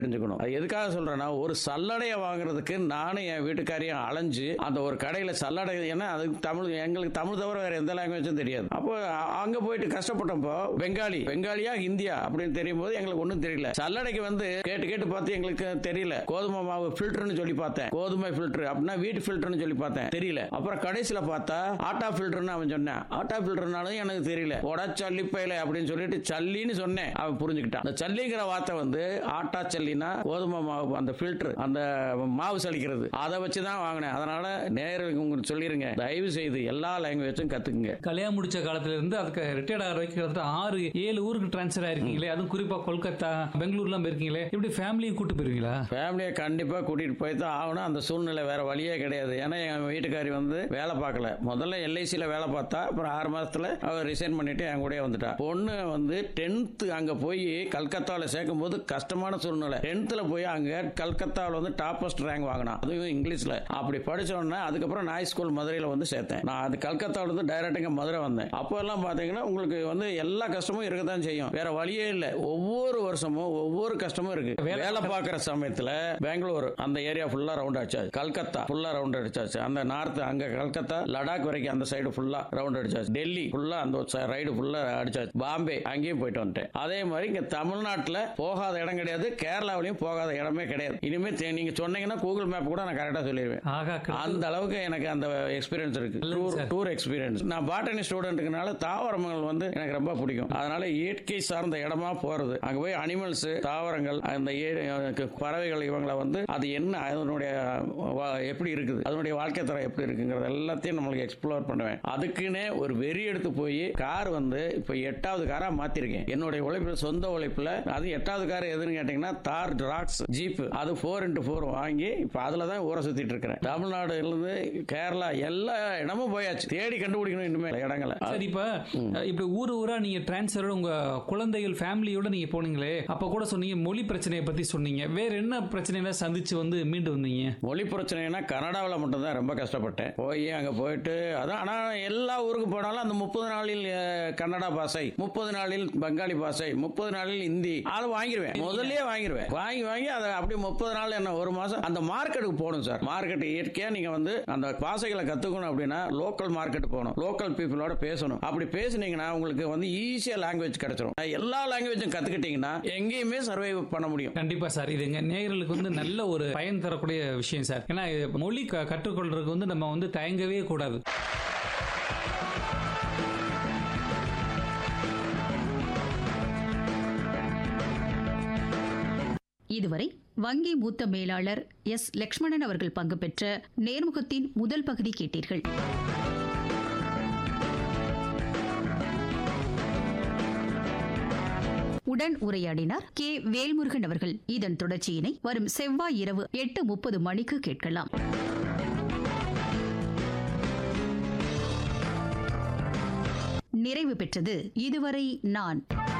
தெரிஞ்சுக்கணும் அது எதுக்காக சொல்றேன்னா ஒரு சல்லடையை வாங்குறதுக்கு நானும் என் வீட்டுக்காரையும் அலைஞ்சு அந்த ஒரு கடையில சல்லடை ஏன்னா அதுக்கு தமிழ் எங்களுக்கு தமிழ் தவிர வேற எந்த லாங்குவேஜும் தெரியாது அப்போ அ- அங்க போயிட்டு கஷ்டப்பட்டப்போ பெங்காலி பெங்காலியா ஹிந்தியா அப்படின்னு தெரியும் போது எங்களுக்கு ஒன்றும் தெரியல சல்லடைக்கு வந்து கேட்டு கேட்டு பார்த்து எங்களுக்கு தெரியல கோதுமை மாவு ஃபில்டர்னு சொல்லி பார்த்தேன் கோதுமை ஃபில்டர் அப்படின்னா வீட்டு ஃபில்டர்னு சொல்லி பார்த்தேன் தெரியல அப்புறம் கடைசியில் பார்த்தா ஆட்டா ஃபில்டர்னு அவன் சொன்னான் ஆட்டா ஃபில்டர்னாலும் எனக்கு தெரியல உட சல்லிப்பையில அப்படின்னு சொல்லிட்டு சல்லின்னு சொன்னேன் அவன் புரிஞ்சுக்கிட்டான் அந்த சல்லிங்கிற வார்த்தை வந்து ஆட்டா சல்லினா கோதுமை மாவு அந்த ஃபில்டர் அந்த மாவு சலிக்கிறது அதை வச்சு தான் வாங்கினேன் அதனால நேயர்களுக்கு உங்களுக்கு சொல்லிருங்க தயவு செய்து எல்லா லாங்குவேஜும் கத்துக்குங்க கல்யாணம் முடிச்ச காலத்துல இருந்து அதுக்கு ரிட்டையர்ட் ஆகிற வரைக்கும் கிட்டத்தட்ட ஆறு ஏழு ஊருக்கு ட்ரான்ஸ்ஃபர் ஆயிருக்கீங்களே அதுவும் குறிப்பா கொல்கத்தா பெங்களூர்லாம் போயிருக்கீங்களே இப்படி ஃபேமிலியும் கூட்டு போயிருவீங்களா ஃபேமிலியை கண்டிப்பாக கூட்டிகிட்டு போய் தான் ஆகணும் அந்த சூழ்நிலை வேற வழியே கிடையாது ஏன்னா என் வீட்டுக்காரி வந்து வேலை பார்க்கல முதல்ல எல்ஐசியில் வேலை பார்த்தா அப்புறம் ஆறு மாசத்துல அவள் ரிசைன் பண்ணிட்டு என் கூடயே வந்துட்டா பொண்ணு வந்து டென்த்து அங்கே போய் கல்கத்தாவில் சேர்க்கும் போது கஷ்டமான சூழ்நிலை டென்த்தில் போய் அங்கே கல்கத்தாவில் வந்து டாப்பஸ்ட் ரேங்க் வாங்கினான் அதுவும் இங்கிலீஷில் அப்படி படிச்ச உடனே அதுக்கப்புறம் நாய் ஸ்கூல் மதுரையில் வந்து சேர்த்தேன் நான் அது கல்கத்தாவில் இருந்து டைரக்ட் இங்கே மதுரை வந்தேன் அப்போ எல்லாம் பார்த்தீங்கன்னா உங்களுக்கு வந்து எல்லா கஷ்டமும் இருக்க தான் செய்யும் வேற வழியே இல்லை ஒவ்வொரு வருஷமும் ஒவ்வொரு கஷ்டமும் இருக்கு வேலை வேலை பார்க்குற சமயத்தில் பெங்களூர் அந்த ஏரியா ஃபுல்லாக ரவுண்ட் அடிச்சாச்சு கல்கத்தா ஃபுல்லாக ரவுண்ட் அடிச்சாச்சு அந்த நார்த் அங்கே கல்கத்தா லடாக் வரைக்கும் அந்த சைடு ஃபுல்லாக ரவுண்ட் அடிச்சாச்சு டெல்லி ஃபுல்லாக அந்த ரைடு ஃபுல்லாக அடிச்சாச்சு பாம்பே அங்கேயும் போயிட்டு வந்துட்டேன் அதே மாதிரி இங்கே தமிழ்நாட்டில் போகாத இடம் கிடையாது கேரளாவிலையும் போகாத இடமே கிடையாது இனிமேல் தே- நீங்க சொன்னீங்கன்னா கூகுள் மேப் கூட நான் கரெக்டாக சொல்லிடுவேன் ஆகா அந்த அளவுக்கு எனக்கு அந்த எக்ஸ்பீரியன்ஸ் இருக்கு நல்லது டூர் சார். டூர் எக்ஸ்பீரியன்ஸ் நான் பாட்டனி ஸ்டூடெண்ட்டுக்குனால தாவரங்கள் வந்து எனக்கு ரொம்ப பிடிக்கும் அதனால இயற்கை சார்ந்த இடமா போறது அங்க போய் அனிமல்ஸ் தாவரங்கள் அந்த ஏ- எனக்கு பறவைகள் இவங்களை வந்து அது என்ன அதனுடைய வா- எப்படி இருக்குது அதனுடைய வாழ்க்கை தரம் எப்படி இருக்குங்கிறது எல்லாத்தையும் நம்மளுக்கு எக்ஸ்ப்ளோர் பண்ணுவேன் அதுக்குன்னே ஒரு வெறி எடுத்து போய் கார் வந்து இப்போ எட்டாவது காரா மாத்திருக்கேன் என்னுடைய உழைப்புல சொந்த உழைப்புல அது எட்டாவது கார் எதுன்னு கேட்டீங்கன்னா தார் ராக்ஸ் ஜீப் அது ஃபோர் இன்ட்டு ஃபோர் வாங்கி இப்போ அதில் தான் ஊரை சுத்திட்டு இருக்கிறேன் தமிழ்நாடுல இருந்து கேரளா எல்லா இடமும் போயாச்சு தேடி கண்டுபிடிக்கணும் இனிமேல் இடங்களை சரி இப்ப இப்படி ஊர் ஊரா நீங்க டிரான்ஸ்ஃபர் உங்க குழந்தைகள் ஃபேமிலியோட நீங்க போனீங்களே அப்ப கூட சொன்னீங்க மொழி பிரச்சனையை பத்தி சொன்னீங்க வேற என்ன பிரச்சனைகளை சந்திச்சு வந்து மீண்டு வந்தீங்க மொழி பிரச்சனைனா கனடாவில் மட்டும்தான் ரொம்ப கஷ்டப்பட்டேன் போய் அங்கே போயிட்டு அதான் ஆனால் எல்லா ஊருக்கு போனாலும் அந்த முப்பது நாளில் அஹ், கன்னடா பாஷை முப்பது நாளில் பெங்காலி பாஷை முப்பது நாளில் ஹிந்தி அதை வாங்கிடுவேன் முதல்லயே வாங்கிடுவேன் வாங்கி வாங்கி அதை அப்படியே முப்பது நாள் என்ன ஒரு மாதம் அந்த மார்க்கெட்டுக்கு போகணும் சார் மார்க்கெட் இயற்கையாக நீங்கள் வந்து அந்த பாஷைகளை கற்றுக்கணும் அப்படின்னா லோக்கல் மார்க்கெட் போகணும் லோக்கல் பீப்புளோட பேசணும் அப்படி பேசுனீங்கன்னா உங்களுக்கு வந்து ஈஸியாக லாங்குவேஜ் கிடைச்சிரும் எல்லா லாங்குவேஜும் கற்றுக்கிட்டீங்கன்னா எங்கேயுமே சர்வை பண்ண முடியும் கண்டிப்பா சார் இதுங்க நேயர்களுக்கு வந்து நல்ல ஒரு பயன் தரக்கூடிய விஷயம் சார் ஏன்னா இது மொழி க- கற்றுக்கொள்றதுக்கு வந்து நம்ம வந்து தயங்கவே கூடாது இதுவரை வங்கி மூத்த மேலாளர் எஸ் லக்ஷ்மணன் அவர்கள் பங்கு பெற்ற நேர்முகத்தின் முதல் பகுதி கேட்டீர்கள் உடன் உரையாடினார் கே வேல்முருகன் அவர்கள் இதன் தொடர்ச்சியினை வரும் செவ்வாய் இரவு எட்டு முப்பது மணிக்கு கேட்கலாம் நிறைவு பெற்றது இதுவரை நான்